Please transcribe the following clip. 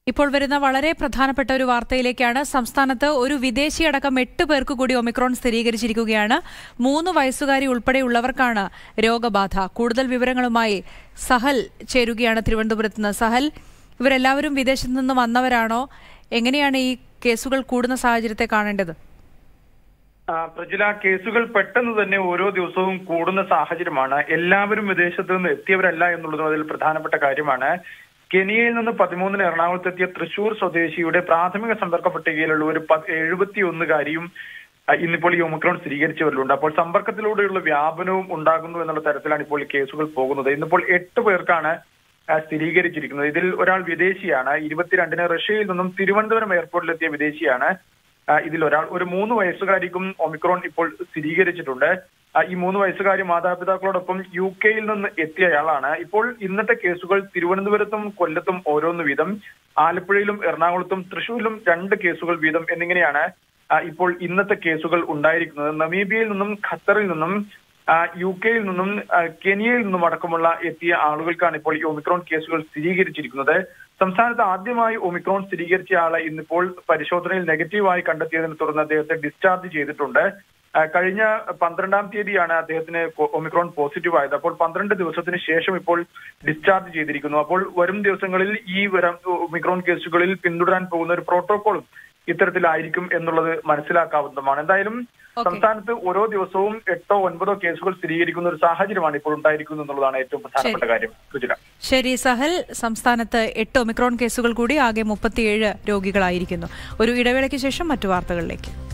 ഇപ്പോൾ വരുന്ന വളരെ പ്രധാനപ്പെട്ട ഒരു വാർത്തയിലേക്കാണ് സംസ്ഥാനത്ത് ഒരു വിദേശിയടക്കം എട്ട് പേർക്ക് കൂടി ഒമിക്രോൺ സ്ഥിരീകരിച്ചിരിക്കുകയാണ് മൂന്ന് വയസ്സുകാരി ഉൾപ്പെടെയുള്ളവർക്കാണ് രോഗബാധ കൂടുതൽ വിവരങ്ങളുമായി സഹൽ ചേരുകയാണ് തിരുവനന്തപുരത്ത് നിന്ന് സഹൽ ഇവരെല്ലാവരും വിദേശത്ത് നിന്ന് വന്നവരാണോ എങ്ങനെയാണ് ഈ കേസുകൾ കൂടുന്ന സാഹചര്യത്തെ കാണേണ്ടത് ആ, പ്രജില കേസുകൾ പെട്ടെന്ന് തന്നെ ഓരോ ദിവസവും കൂടുന്ന സാഹചര്യമാണ് എല്ലാവരും വിദേശത്ത് നിന്ന് എത്തിയവരല്ല എന്നുള്ളതും അതിൽ പ്രധാനപ്പെട്ട കാര്യമാണ് കെനിയയിൽ നിന്ന് പതിമൂന്നിന് എറണാകുളത്തെത്തിയ തൃശൂർ സ്വദേശിയുടെ പ്രാഥമിക സമ്പർക്ക പട്ടികയിലുള്ള ഒരു എഴുപത്തിയൊന്നുകാരിയും ഇന്നിപ്പോൾ ഈ ഒമിക്രോൺ സ്ഥിരീകരിച്ചവരിലുണ്ട് അപ്പോൾ സമ്പർക്കത്തിലൂടെയുള്ള വ്യാപനവും ഉണ്ടാകുന്നു എന്നുള്ള തരത്തിലാണ് ഇപ്പോൾ ഈ കേസുകൾ പോകുന്നത് ഇന്നിപ്പോൾ എട്ട് പേർക്കാണ് ആ, സ്ഥിരീകരിച്ചിരിക്കുന്നത് ഇതിൽ ഒരാൾ വിദേശിയാണ് ഇരുപത്തിരണ്ടിന് റഷ്യയിൽ നിന്നും തിരുവനന്തപുരം എയർപോർട്ടിലെത്തിയ വിദേശിയാണ് ആ, ഇതിൽ ഒരാൾ ഒരു മൂന്ന് വയസ്സുകാരിക്കും ഒമിക്രോൺ ഇപ്പോൾ സ്ഥിരീകരിച്ചിട്ടുണ്ട് ആ, ഈ മൂന്ന് വയസ്സുകാരി മാതാപിതാക്കളോടൊപ്പം യു കെയിൽ നിന്ന് എത്തിയയാളാണ് ഇപ്പോൾ ഇന്നത്തെ കേസുകൾ തിരുവനന്തപുരത്തും കൊല്ലത്തും ഓരോന്ന് വീതം ആലപ്പുഴയിലും എറണാകുളത്തും തൃശൂരിലും രണ്ട് കേസുകൾ വീതം എന്നിങ്ങനെയാണ് ആ, ഇപ്പോൾ ഇന്നത്തെ കേസുകൾ ഉണ്ടായിരിക്കുന്നത് നമീബിയയിൽ നിന്നും ഖത്തറിൽ നിന്നും ആ, യു കെയിൽ നിന്നും ആ, കെനിയയിൽ നിന്നും അടക്കമുള്ള എത്തിയ ആളുകൾക്കാണ് ഇപ്പോൾ ഈ ഒമിക്രോൺ കേസുകൾ സ്ഥിരീകരിച്ചിരിക്കുന്നത് സംസ്ഥാനത്ത് ആദ്യമായി ഒമിക്രോൺ സ്ഥിരീകരിച്ച ആളെ ഇന്നിപ്പോൾ പരിശോധനയിൽ നെഗറ്റീവായി കണ്ടെത്തിയതിനെ തുടർന്ന് അദ്ദേഹത്തെ ഡിസ്ചാർജ് ചെയ്തിട്ടുണ്ട് ആ, കഴിഞ്ഞ പന്ത്രണ്ടാം തീയതിയാണ് അദ്ദേഹത്തിന് കൊ- ഒമിക്രോൺ പോസിറ്റീവ് ആയത് അപ്പോൾ പന്ത്രണ്ട് ദിവസത്തിന് ശേഷം ഇപ്പോൾ ഡിസ്ചാർജ് ചെയ്തിരിക്കുന്നു അപ്പോൾ വരും ദിവസങ്ങളിൽ ഈ വരം ഒമിക്രോൺ കേസുകളിൽ പിന്തുടരാൻ പോകുന്ന ഒരു പ്രോട്ടോകോളും ഇത്തരത്തിലായിരിക്കും എന്നുള്ളത് മനസ്സിലാക്കാവുന്നതുമാണ് എന്തായാലും Okay. സംസ്ഥാനത്ത് ഓരോ ദിവസവും എട്ടോ ഒൻപതോ കേസുകൾ സ്ഥിരീകരിക്കുന്ന ഒരു സാഹചര്യമാണ് ഇപ്പോൾ ഉണ്ടായിരിക്കുന്നത് എന്നുള്ളതാണ് ഏറ്റവും പ്രധാനപ്പെട്ട കാര്യം രുചില ശരി സഹൽ സംസ്ഥാനത്ത് എട്ട് ഒമിക്രോൺ കേസുകൾ കൂടി ആകെ മുപ്പത്തിയേഴ് രോഗികളായിരിക്കുന്നു ഒരു ഇടവേളയ്ക്ക് ശേഷം മറ്റു വാർത്തകളിലേക്ക്